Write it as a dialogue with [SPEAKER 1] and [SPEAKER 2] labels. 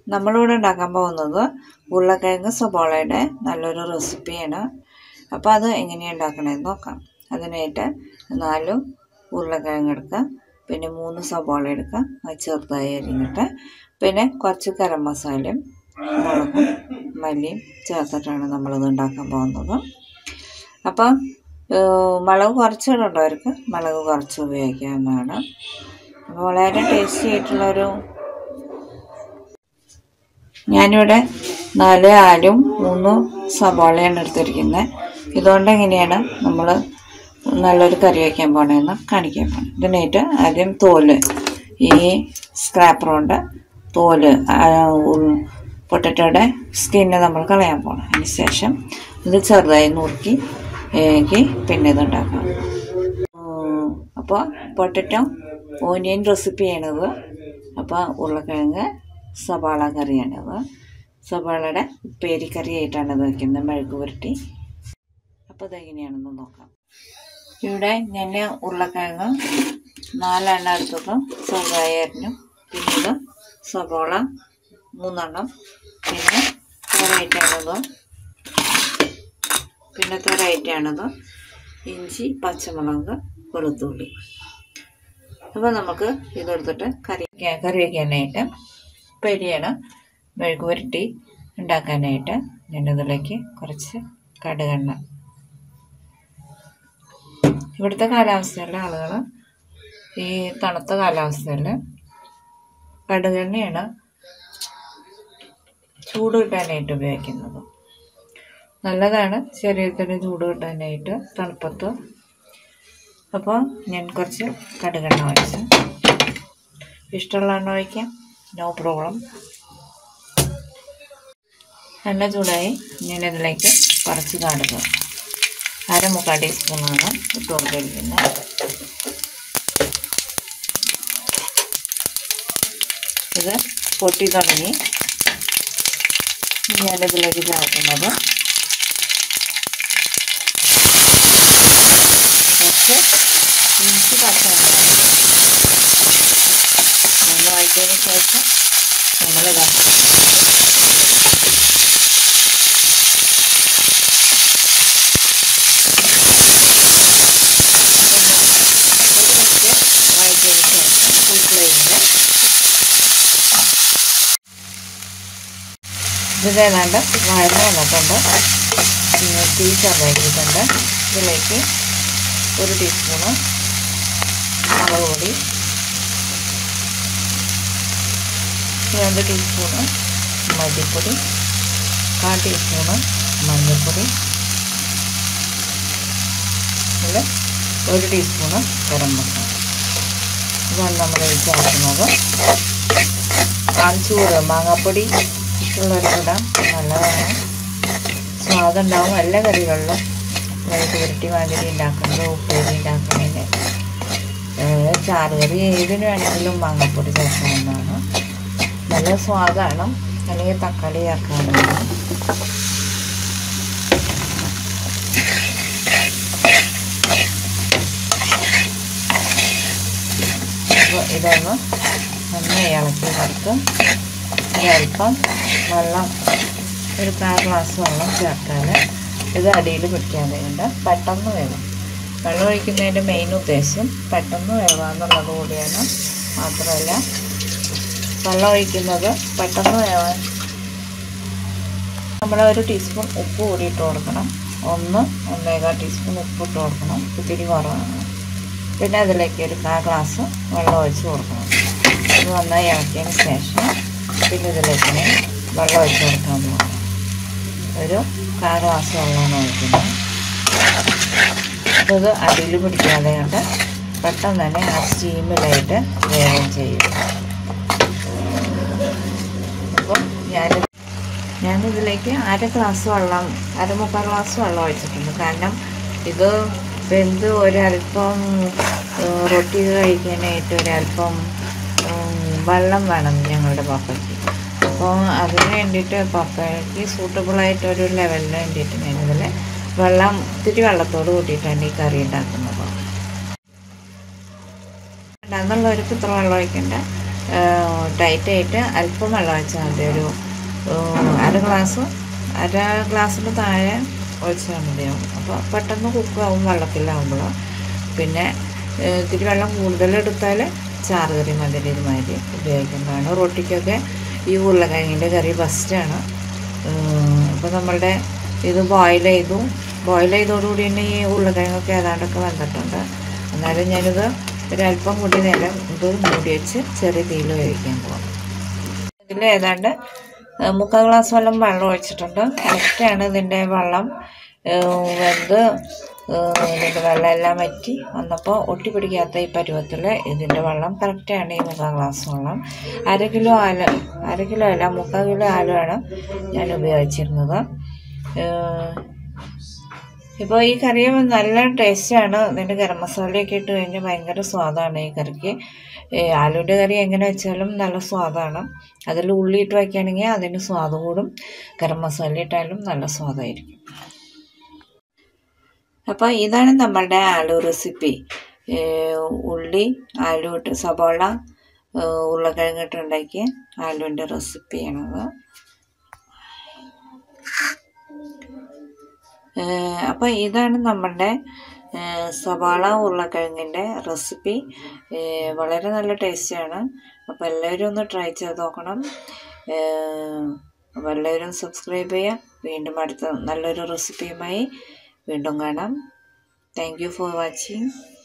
[SPEAKER 1] നമ്മളിവിടെ ഉണ്ടാക്കാൻ പോകുന്നത് ഉരുളക്കിഴങ്ങ് സബോളയുടെ നല്ലൊരു റെസിപ്പിയാണ് അപ്പോൾ അത് എങ്ങനെയാണ് ഉണ്ടാക്കണമെന്ന് നോക്കാം അതിനായിട്ട് നാല് ഉരുളക്കിഴങ്ങ് എടുക്കുക പിന്നെ മൂന്ന് സബോള എടുക്കുക അത് ചെറുതായി അരിഞ്ഞിട്ട് പിന്നെ കുറച്ച് ഗരം മസാലയും മുളകും മല്ലിയും ചേർത്തിട്ടാണ് നമ്മളിത് ഉണ്ടാക്കാൻ പോകുന്നത് അപ്പം മുളക് കുറച്ചിടുള്ളവർക്ക് മുളക് കുറച്ച് ഉപയോഗിക്കാവുന്നതാണ് അപ്പോൾ വളരെ ടേസ്റ്റി ആയിട്ടുള്ളൊരു ഞാനിവിടെ നാല് ആലും മൂന്ന് സവാളയാണ് എടുത്തിരിക്കുന്നത് ഇതുകൊണ്ട് എങ്ങനെയാണ് നമ്മൾ നല്ലൊരു കറി വയ്ക്കാൻ പോണതെന്ന് കാണിക്കാൻ പോകണം ഇതിനായിട്ട് ആദ്യം തോല് ഈ സ്ക്രാപ്പർ കൊണ്ട് തോല് പൊട്ടറ്റോയുടെ സ്കിന്ന് നമ്മൾ കളയാൻ പോകണം അതിന് ശേഷം ഇത് ചെറുതായി നുറുക്കി ഏകി പിന്നെ ഇതുണ്ടാക്കാം അപ്പോൾ പൊട്ടറ്റോ ഓനിയൻ റെസിപ്പി ചെയ്യണത് അപ്പോൾ ഉരുളക്കിഴങ്ങ് സവാള കറിയാണിത് സവാളയുടെ ഉപ്പേരിക്കറി ആയിട്ടാണ് ഇത് വയ്ക്കുന്നത് മെഴുക്ക് പുരട്ടി അപ്പോൾ ഇതെങ്ങനെയാണെന്ന് നോക്കാം ഇവിടെ ഞാൻ ഉരുളക്കിഴങ്ങ് നാലെണ്ണം എടുത്തത് ചെറുതായി അരിഞ്ഞു പിന്നെ ഇത് സവാള മൂന്നെണ്ണം പിന്നെ ഒരൈറ്റാണത് പിന്നത്തെ ഒരൈറ്റാണത് ഇഞ്ചി പച്ചമുളക് വെളുത്തുള്ളി അപ്പോൾ നമുക്ക് ഇതെടുത്തിട്ട് കറി കറി വയ്ക്കാനായിട്ട് പെരിയാണ് മെഴുക്ക് പുരട്ടി ഉണ്ടാക്കാനായിട്ട് ഞാനിതിലേക്ക് കുറച്ച് കടുകെണ്ണ ഇവിടുത്തെ കാലാവസ്ഥയിലെ ആളുകൾ ഈ തണുത്ത കാലാവസ്ഥയിൽ കടുകെണ്ണയാണ് ചൂട് കിട്ടാനായിട്ട് ഉപയോഗിക്കുന്നത് നല്ലതാണ് ശരീരത്തിന് ചൂട് കിട്ടാനായിട്ട് തണുപ്പത്ത് അപ്പോൾ ഞാൻ കുറച്ച് കടുകെണ്ണ ഒഴിച്ച് ഇഷ്ടമുള്ള എണ്ണ ഒഴിക്കാം നോ പ്രോബ്ലം എണ്ണ ചൂടായി ഞാനിതിലേക്ക് കുറച്ച് കടുക് അര മുക്കാൽ ടീസ്പൂണാണ് ഇട്ട് കൊടുത്തിരിക്കുന്നത് ഇത് പൊട്ടി തുടങ്ങി ഞാനിതിലേക്ക് ചേർക്കുന്നത് കുറച്ച് ഇഞ്ചി പച്ചമുളക് ഒന്ന് വഴറ്റിയതിന് ശേഷം നമ്മളിതാ വഴറ്റിയതിന് ശേഷം ഫുൾ ഫ്ലെയിമിൽ ഇത് ഏതാണ്ട് വഴന്ന് വന്നിട്ടുണ്ട് പിന്നെ തീ ചെറുതാക്കിയിട്ടുണ്ട് ഇതിലേക്ക് ഒരു ടീസ്പൂണ് മുളക് പൊടി രണ്ട് ടീസ്പൂണ് മല്ലിപ്പൊടി കാൽ ടീസ്പൂണ് മഞ്ഞൾപ്പൊടി ഇതിൽ ഒരു ടീസ്പൂണ് ഗരം മസാല ഇതാണ് നമ്മൾ ചേർക്കുന്നത് കാണിച്ചൂറ് മാങ്ങാപ്പൊടി ഇഷ്ടമുള്ളവർക്കിടാം നല്ലതാണ് സ്വാദുണ്ടാവും എല്ലാ കറികളിലും അതായത് ഉരുട്ടി മാതിരി ഉണ്ടാക്കുന്നത് ഉപ്പേരി ഉണ്ടാക്കുന്നതിന് ചാറ് കറി ഏതിന് വേണമെങ്കിലും മാങ്ങാപ്പൊടി ചേർക്കാവുന്നതാണ് നല്ല സ്വാദാണ് അല്ലെങ്കിൽ തക്കാളി ചേർക്കാവുന്നതാണ് അപ്പോൾ ഇതൊന്ന് നന്നായി ഇളക്കി കൊടുത്ത് ഒരൽപ്പം വെള്ളം ഒരു കാൽ ഗ്ലാസ് വെള്ളം ചേർത്താൽ ഇത് അടിയിൽ പിടിക്കാതെ ഉണ്ട് പെട്ടെന്ന് വേവും വെള്ളം ഒഴിക്കുന്നതിൻ്റെ മെയിൻ ഉദ്ദേശം പെട്ടെന്ന് വേവുക എന്നുള്ളത് കൂടിയാണ് മാത്രമല്ല വെള്ളം ഒഴിക്കുന്നത് പെട്ടെന്ന് വേവാൻ നമ്മൾ ഒരു ടീസ്പൂൺ ഉപ്പ് കൂടി ഇട്ട് കൊടുക്കണം ഒന്ന് ഒന്നേകാൽ ടീസ്പൂൺ ഉപ്പ് ഇട്ട് കൊടുക്കണം ഇത്തിരി കുറവാണ് പിന്നെ അതിലേക്ക് ഒരു കാൽ ഗ്ലാസ് വെള്ളം ഒഴിച്ച് കൊടുക്കണം ഇത് നന്നായി ഇളക്കിയതിന് ശേഷം പിന്നെ ഇതിലേക്ക് വെള്ളം ഒഴിച്ച് കൊടുക്കാൻ പോകണം ഒരു കാൽ ഗ്ലാസ് വെള്ളമാണ് ഒഴിക്കുന്നത് അപ്പോൾ ഇത് അടിയിൽ പിടിക്കാതെ കൊണ്ട് പെട്ടെന്ന് തന്നെ ആ സ്റ്റീമിലായിട്ട് വേഗം ചെയ്യും അപ്പോൾ ഞാൻ ഞാനിതിലേക്ക് അര ഗ്ലാസ് വെള്ളം അര മുക്കാൽ ഗ്ലാസ് വെള്ളം ഒഴിച്ചിട്ടുണ്ട് കാരണം ഇത് വെന്ത് ഒരല്പം റൊട്ടി കഴിക്കാനായിട്ട് ഒരല്പം വെള്ളം വേണം ഞങ്ങളുടെ പപ്പയ്ക്ക് അപ്പോൾ അതിന് വേണ്ടിയിട്ട് പപ്പയ്ക്ക് സൂട്ടബിളായിട്ട് ഒരു ലെവലിന് വേണ്ടിയിട്ട് ഞാനിതിൽ വെള്ളം ഇത്തിരി വെള്ളത്തോട് കൂട്ടിയിട്ടാണ് ഈ കറി ഉണ്ടാക്കുന്നത് എന്നുള്ളവർക്ക് ഇത്ര വെള്ളം ഒഴിക്കേണ്ട ടൈറ്റായിട്ട് അല്പം വെള്ളം ഒഴിച്ചാൽ മതി ഒരു ഏഹ്, അര ഗ്ലാസ് അര ഗ്ലാസ്സിന് താഴെ ഒഴിച്ചാൽ മതിയാവും അപ്പോൾ പെട്ടെന്ന് കുക്കാവും വെള്ളത്തിലാവുമ്പോൾ പിന്നെ ഏഹ്, ഇത്തിരി വെള്ളം കൂടുതൽ എടുത്താൽ ചാറുകറി മതി ഇതുമാതിരി ഉപയോഗിക്കുന്നതാണ് റൊട്ടിക്കൊക്കെ ഈ ഉരുളക്കിഴങ്ങിൻ്റെ കറി ബെസ്റ്റാണ് അപ്പോൾ നമ്മളുടെ ഇത് ബോയിൽ ചെയ്തു ബോയിൽ ചെയ്തോടുകൂടി തന്നെ ഈ ഉരുളക്കിഴങ്ങൊക്കെ ഏതാണ്ടൊക്കെ വന്നിട്ടുണ്ട് എന്നാലും ഞാനിത് ഒരല്പം കൂടി നേരം ഇത് മൂടി വെച്ച് ചെറിയ തീയിൽ വേവിക്കാൻ പോകാം ഇതിൽ ഏതാണ്ട് ഏഹ്, മുക്കാൽ ഗ്ലാസ് വെള്ളം വെള്ളം ഒഴിച്ചിട്ടുണ്ട് കറക്റ്റാണ് ഇതിൻ്റെ വെള്ളം ഏഹ്, വെന്ത് ഏഹ്, ഇതിൻ്റെ വെള്ളം എല്ലാം വറ്റി വന്നപ്പോൾ ഒട്ടിപ്പിടിക്കാത്ത ഈ പരുവത്തിൽ ഇതിൻ്റെ വെള്ളം കറക്റ്റാണ് ഈ മുക്കാൽ ഗ്ലാസ് വെള്ളം അര കിലോ ആല് അര കിലോ അല്ല മുക്കാൽ കിലോ ആലുമാണ് ഞാൻ ഉപയോഗിച്ചിരുന്നത് ഏഹ്, ഇപ്പോൾ ഈ കറി നല്ല ടേസ്റ്റാണ് ഇതിൻ്റെ ഗരം മസാലയൊക്കെ ഇട്ട് കഴിഞ്ഞാൽ ഭയങ്കര സ്വാദാണ് ഈ കറിക്ക് ഈ ആലുവിൻ്റെ കറി എങ്ങനെ വെച്ചാലും നല്ല സ്വാദാണ് അതിൽ ഉള്ളി ഇട്ട് വയ്ക്കുകയാണെങ്കിൽ അതിന് സ്വാദ് കൂടും ഗരം മസാല ഇട്ടാലും നല്ല സ്വാദായിരിക്കും അപ്പോൾ ഇതാണ് നമ്മളുടെ ആലു റെസിപ്പി ഉള്ളി ആലു ഇട്ട് സബോള ഏഹ് ഉരുളക്കിഴങ്ങ് ഇട്ട് ഉണ്ടാക്കിയ ആലുവിൻ്റെ റെസിപ്പിയാണത് അപ്പോൾ ഇതാണ് നമ്മളുടെ ഏഹ് സവാള ഉരുളക്കിഴങ്ങിൻ്റെ റെസിപ്പി ഏഹ് വളരെ നല്ല ടേസ്റ്റിയാണ് അപ്പോൾ എല്ലാവരും ഒന്ന് ട്രൈ ചെയ്ത് നോക്കണം ഏഹ് അപ്പോൾ എല്ലാവരും സബ്സ്ക്രൈബ് ചെയ്യുക വീണ്ടും അടുത്ത നല്ലൊരു റെസിപ്പിയുമായി വീണ്ടും കാണാം താങ്ക് യു ഫോർ വാച്ചിങ്